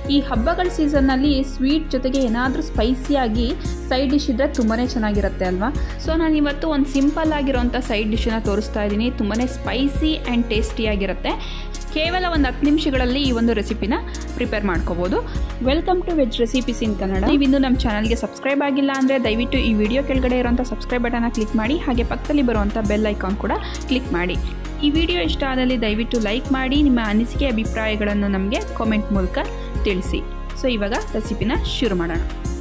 ಈ ಹಬ್ಬಗಳ ಸೀಸನ್ನಲ್ಲಿ ಸ್ವೀಟ್ ಜೊತೆಗೆ ಏನಾದರೂ ಸ್ಪೈಸಿಯಾಗಿ ಸೈಡ್ ಡಿಶ್ ಇದ್ದರೆ ತುಂಬಾ ಚೆನ್ನಾಗಿರುತ್ತೆ ಅಲ್ವಾ ಸೊ ನಾನು ಇವತ್ತು ಒಂದು ಸಿಂಪಲ್ ಆಗಿರೋಂಥ ಸೈಡ್ ಡಿಶನ್ನು ತೋರಿಸ್ತಾ ಇದ್ದೀನಿ ತುಂಬಾ ಸ್ಪೈಸಿ ಆ್ಯಂಡ್ ಟೇಸ್ಟಿಯಾಗಿರುತ್ತೆ ಕೇವಲ ಒಂದು ಹತ್ತು ನಿಮಿಷಗಳಲ್ಲಿ ಈ ಒಂದು ರೆಸಿಪಿನ ಪ್ರಿಪೇರ್ ಮಾಡ್ಕೋಬೋದು welcome to veg recipes in Kannada ನೀವಿನ್ನು ನಮ್ಮ ಚಾನಲ್ಗೆ ಸಬ್ಸ್ಕ್ರೈಬ್ ಆಗಿಲ್ಲ ಅಂದರೆ ದಯವಿಟ್ಟು ಈ ವಿಡಿಯೋ ಕೆಳಗಡೆ ಇರೋಂಥ ಸಬ್ಸ್ಕ್ರೈಬ್ ಬಟನ್ನ ಕ್ಲಿಕ್ ಮಾಡಿ ಹಾಗೆ ಪಕ್ಕದಲ್ಲಿ ಬರುವಂಥ ಬೆಲ್ ಐಕಾನ್ ಕೂಡ ಕ್ಲಿಕ್ ಮಾಡಿ ಈ ವಿಡಿಯೋ ಇಷ್ಟ ಆದಲ್ಲಿ ದಯವಿಟ್ಟು ಲೈಕ್ ಮಾಡಿ ನಿಮ್ಮ ಅನಿಸಿಕೆ ಅಭಿಪ್ರಾಯಗಳನ್ನು ನಮಗೆ ಕಾಮೆಂಟ್ ಮೂಲಕ ತಿಳಿಸಿ ಸೊ ಇವಾಗ ರೆಸಿಪಿನ ಶುರು ಮಾಡೋಣ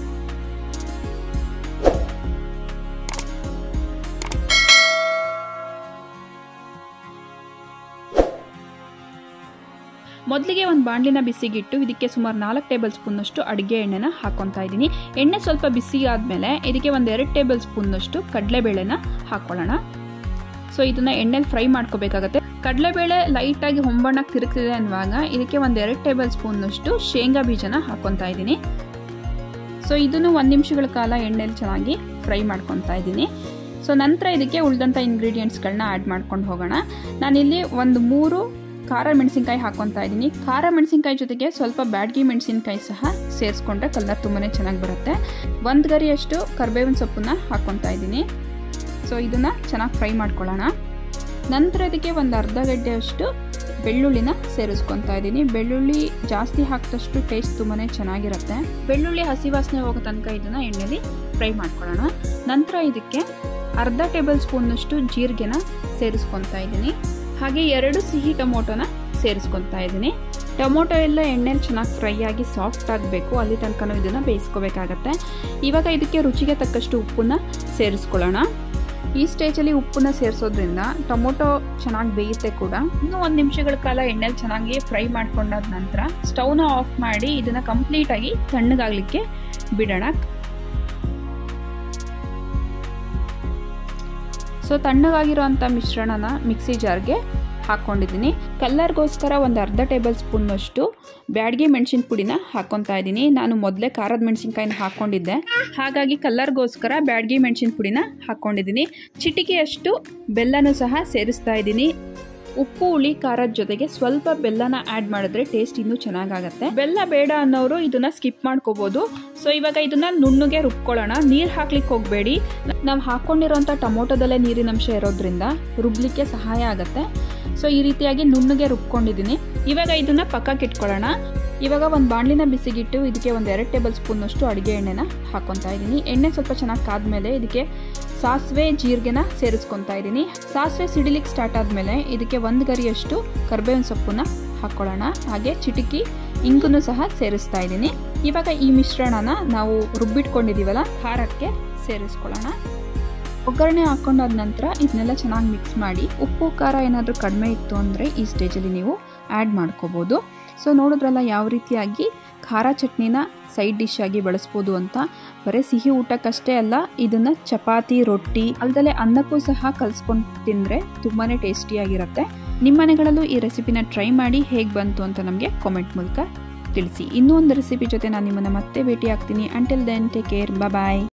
ಮೊದಲಿಗೆ ಒಂದು ಬಾಣಲಿನ ಬಿಸಿಗಿಟ್ಟು ಇದಕ್ಕೆ ಸುಮಾರು ನಾಲ್ಕು ಟೇಬಲ್ ಸ್ಪೂನ್ನಷ್ಟು ಅಡುಗೆ ಎಣ್ಣೆನ ಹಾಕೊತಾ ಇದ್ದೀನಿ ಎಣ್ಣೆ ಸ್ವಲ್ಪ ಬಿಸಿ ಆದಮೇಲೆ ಇದಕ್ಕೆ ಒಂದು ಎರಡು ಟೇಬಲ್ ಸ್ಪೂನ್ನಷ್ಟು ಕಡಲೆಬೇಳೆನ ಹಾಕ್ಕೊಳ್ಳೋಣ ಸೊ ಇದನ್ನು ಎಣ್ಣೆಲಿ ಫ್ರೈ ಮಾಡ್ಕೋಬೇಕಾಗತ್ತೆ ಕಡಲೆಬೇಳೆ ಲೈಟಾಗಿ ಹೊಂಬಣ್ಣಕ್ಕೆ ತಿರುಗ್ತಿದೆ ಅನ್ನುವಾಗ ಇದಕ್ಕೆ ಒಂದು ಎರಡು ಟೇಬಲ್ ಸ್ಪೂನ್ನಷ್ಟು ಶೇಂಗಾ ಬೀಜನ ಹಾಕ್ಕೊತಾ ಇದ್ದೀನಿ ಸೊ ಇದನ್ನು ಒಂದು ನಿಮಿಷಗಳ ಕಾಲ ಎಣ್ಣೆಲಿ ಚೆನ್ನಾಗಿ ಫ್ರೈ ಮಾಡ್ಕೊತಾ ಇದ್ದೀನಿ ಸೊ ನಂತರ ಇದಕ್ಕೆ ಉಳಿದಂಥ ಇಂಗ್ರೀಡಿಯೆಂಟ್ಸ್ಗಳನ್ನ ಆ್ಯಡ್ ಮಾಡ್ಕೊಂಡು ಹೋಗೋಣ ನಾನಿಲ್ಲಿ ಒಂದು ಮೂರು ಖಾರ ಮೆಣಸಿನ್ಕಾಯಿ ಹಾಕ್ಕೊತಾ ಇದ್ದೀನಿ ಖಾರ ಮೆಣಸಿನ್ಕಾಯಿ ಜೊತೆಗೆ ಸ್ವಲ್ಪ ಬ್ಯಾಡ್ಗಿ ಮೆಣಸಿನ್ಕಾಯಿ ಸಹ ಸೇರಿಸ್ಕೊಂಡ್ರೆ ಕಲರ್ ತುಂಬಾ ಚೆನ್ನಾಗಿ ಬರುತ್ತೆ ಒಂದು ಗರಿಯಷ್ಟು ಕರ್ಬೇವಿನ ಸೊಪ್ಪನ್ನ ಹಾಕ್ಕೊತಾ ಇದ್ದೀನಿ ಸೊ ಇದನ್ನು ಚೆನ್ನಾಗಿ ಫ್ರೈ ಮಾಡ್ಕೊಳ್ಳೋಣ ನಂತರ ಇದಕ್ಕೆ ಒಂದು ಅರ್ಧ ಗಡ್ಡೆಯಷ್ಟು ಬೆಳ್ಳುಳ್ಳಿನ ಸೇರಿಸ್ಕೊತಾ ಇದ್ದೀನಿ ಬೆಳ್ಳುಳ್ಳಿ ಜಾಸ್ತಿ ಹಾಕಿದಷ್ಟು ಟೇಸ್ಟ್ ತುಂಬಾ ಚೆನ್ನಾಗಿರುತ್ತೆ ಬೆಳ್ಳುಳ್ಳಿ ಹಸಿ ವಾಸನೆ ಹೋಗೋ ತನಕ ಇದನ್ನು ಎಣ್ಣೆಲಿ ಫ್ರೈ ಮಾಡ್ಕೊಳ್ಳೋಣ ನಂತರ ಇದಕ್ಕೆ ಅರ್ಧ ಟೇಬಲ್ ಸ್ಪೂನ್ನಷ್ಟು ಜೀರಿಗೆನ ಸೇರಿಸ್ಕೊತಾ ಇದ್ದೀನಿ ಹಾಗೆ ಎರಡು ಸಿಹಿ ಟೊಮೊಟೊನ ಸೇರಿಸ್ಕೊತಾ ಇದ್ದೀನಿ ಟೊಮೊಟೊ ಎಲ್ಲ ಎಣ್ಣೆಲಿ ಚೆನ್ನಾಗಿ ಫ್ರೈ ಆಗಿ ಸಾಫ್ಟ್ ಆಗಬೇಕು ಅಲ್ಲಿ ತನಕ ಇದನ್ನು ಬೇಯಿಸ್ಕೋಬೇಕಾಗತ್ತೆ ಇವಾಗ ಇದಕ್ಕೆ ರುಚಿಗೆ ತಕ್ಕಷ್ಟು ಉಪ್ಪನ್ನ ಸೇರಿಸ್ಕೊಳ್ಳೋಣ ಈ ಸ್ಟೇಜಲ್ಲಿ ಉಪ್ಪನ್ನ ಸೇರಿಸೋದ್ರಿಂದ ಟೊಮೊಟೊ ಚೆನ್ನಾಗಿ ಬೇಯುತ್ತೆ ಕೂಡ ಇನ್ನು ಒಂದು ನಿಮಿಷಗಳ ಕಾಲ ಎಣ್ಣೆಲಿ ಚೆನ್ನಾಗಿ ಫ್ರೈ ಮಾಡ್ಕೊಂಡಾದ ನಂತರ ಸ್ಟವ್ನ ಆಫ್ ಮಾಡಿ ಇದನ್ನು ಕಂಪ್ಲೀಟಾಗಿ ತಣ್ಣಗಾಗಲಿಕ್ಕೆ ಬಿಡೋಣ ಸೊ ತಣ್ಣಗಾಗಿರೋಂಥ ಮಿಶ್ರಣನ ಮಿಕ್ಸಿ ಜಾರ್ಗೆ ಹಾಕ್ಕೊಂಡಿದ್ದೀನಿ ಕಲ್ಲರ್ಗೋಸ್ಕರ ಒಂದು ಅರ್ಧ ಟೇಬಲ್ ಸ್ಪೂನ್ನಷ್ಟು ಬ್ಯಾಡ್ಗೆ ಮೆಣಸಿನ ಪುಡಿನ ಹಾಕ್ಕೊತಾ ಇದ್ದೀನಿ ನಾನು ಮೊದಲೇ ಖಾರದ ಮೆಣಸಿನ್ಕಾಯಿನ ಹಾಕ್ಕೊಂಡಿದ್ದೆ ಹಾಗಾಗಿ ಕಲ್ಲರ್ಗೋಸ್ಕರ ಬ್ಯಾಡ್ಗೆ ಮೆಣಸಿನ ಪುಡಿನ ಹಾಕ್ಕೊಂಡಿದ್ದೀನಿ ಚಿಟಿಕೆಯಷ್ಟು ಬೆಲ್ಲನೂ ಸಹ ಸೇರಿಸ್ತಾ ಇದ್ದೀನಿ ಉಪ್ಪು ಹುಳಿ ಖಾರದ ಜೊತೆಗೆ ಸ್ವಲ್ಪ ಬೆಲ್ಲನ ಆ್ಯಡ್ ಮಾಡಿದ್ರೆ ಟೇಸ್ಟ್ ಇನ್ನೂ ಚೆನ್ನಾಗಾಗತ್ತೆ ಬೆಲ್ಲ ಬೇಡ ಅನ್ನೋರು ಇದನ್ನ ಸ್ಕಿಪ್ ಮಾಡ್ಕೋಬಹುದು ಸೊ ಇವಾಗ ಇದನ್ನ ನುಣ್ಣಗೆ ರುಬ್ಕೊಳ್ಳೋಣ ನೀರು ಹಾಕ್ಲಿಕ್ಕೆ ಹೋಗಬೇಡಿ ನಾವು ಹಾಕ್ಕೊಂಡಿರೋಂಥ ಟೊಮೊಟೊದಲ್ಲೇ ನೀರಿನಂಶ ಇರೋದ್ರಿಂದ ರುಬ್ಲಿಕ್ಕೆ ಸಹಾಯ ಆಗುತ್ತೆ ಸೊ ಈ ರೀತಿಯಾಗಿ ನುಣ್ಣಗೆ ರುಬ್ಕೊಂಡಿದ್ದೀನಿ ಇವಾಗ ಇದನ್ನ ಪಕ್ಕಕ್ಕೆ ಇಟ್ಕೊಳ್ಳೋಣ ಇವಾಗ ಒಂದು ಬಾಣಲಿನ ಬಿಸಿಗಿಟ್ಟು ಇದಕ್ಕೆ ಒಂದು ಎರಡು ಟೇಬಲ್ ಸ್ಪೂನ್ನಷ್ಟು ಅಡುಗೆ ಎಣ್ಣೆನ ಹಾಕ್ಕೊತಾ ಇದ್ದೀನಿ ಎಣ್ಣೆ ಸ್ವಲ್ಪ ಚೆನ್ನಾಗಿ ಕಾದ್ಮೇಲೆ ಇದಕ್ಕೆ ಸಾಸಿವೆ ಜೀರಿಗೆನ ಸೇರಿಸ್ಕೊತಾ ಇದ್ದೀನಿ ಸಾಸಿವೆ ಸಿಡಿಲಿಕ್ಕೆ ಸ್ಟಾರ್ಟ್ ಆದಮೇಲೆ ಇದಕ್ಕೆ ಒಂದು ಗರಿಯಷ್ಟು ಕರ್ಬೇವಿನ ಸೊಪ್ಪನ್ನ ಹಾಕ್ಕೊಳ್ಳೋಣ ಹಾಗೆ ಚಿಟಿಕಿ ಇಂಗನ್ನು ಸಹ ಸೇರಿಸ್ತಾ ಇದ್ದೀನಿ ಇವಾಗ ಈ ಮಿಶ್ರಣನ ನಾವು ರುಬ್ಬಿಟ್ಕೊಂಡಿದ್ದೀವಲ್ಲ ಖಾರಕ್ಕೆ ಸೇರಿಸ್ಕೊಳ್ಳೋಣ ಒಗ್ಗರಣೆ ಹಾಕೊಂಡಾದ ನಂತರ ಇದನ್ನೆಲ್ಲ ಚೆನ್ನಾಗಿ ಮಿಕ್ಸ್ ಮಾಡಿ ಉಪ್ಪು ಖಾರ ಏನಾದರೂ ಕಡಿಮೆ ಇತ್ತು ಅಂದರೆ ಈ ಸ್ಟೇಜಲ್ಲಿ ನೀವು ಆ್ಯಡ್ ಮಾಡ್ಕೋಬೋದು ಸೊ ನೋಡಿದ್ರಲ್ಲ ಯಾವ ರೀತಿಯಾಗಿ ಖಾರ ಚಟ್ನಿನ ಸೈಡ್ ಡಿಶ್ ಆಗಿ ಬಳಸ್ಬೋದು ಅಂತ ಬರೀ ಸಿಹಿ ಊಟಕ್ಕಷ್ಟೇ ಅಲ್ಲ ಇದನ್ನು ಚಪಾತಿ ರೊಟ್ಟಿ ಅಲ್ದಲೆ ಅನ್ನಕ್ಕೂ ಸಹ ಕಲಿಸ್ಕೊಂಡು ತಿಂದರೆ ತುಂಬಾ ಟೇಸ್ಟಿಯಾಗಿರುತ್ತೆ ನಿಮ್ಮ ಮನೆಗಳಲ್ಲೂ ಈ ರೆಸಿಪಿನ ಟ್ರೈ ಮಾಡಿ ಹೇಗೆ ಬಂತು ಅಂತ ನಮಗೆ ಕಾಮೆಂಟ್ ಮೂಲಕ ತಿಳಿಸಿ ಇನ್ನೂ ಒಂದು ರೆಸಿಪಿ ಜೊತೆ ನಾನು ನಿಮ್ಮನ್ನು ಮತ್ತೆ ಭೇಟಿ ಆಗ್ತೀನಿ ಅಂಟಿಲ್ ದೆನ್ ಟೇಕ್ ಕೇರ್ ಬಾಯ್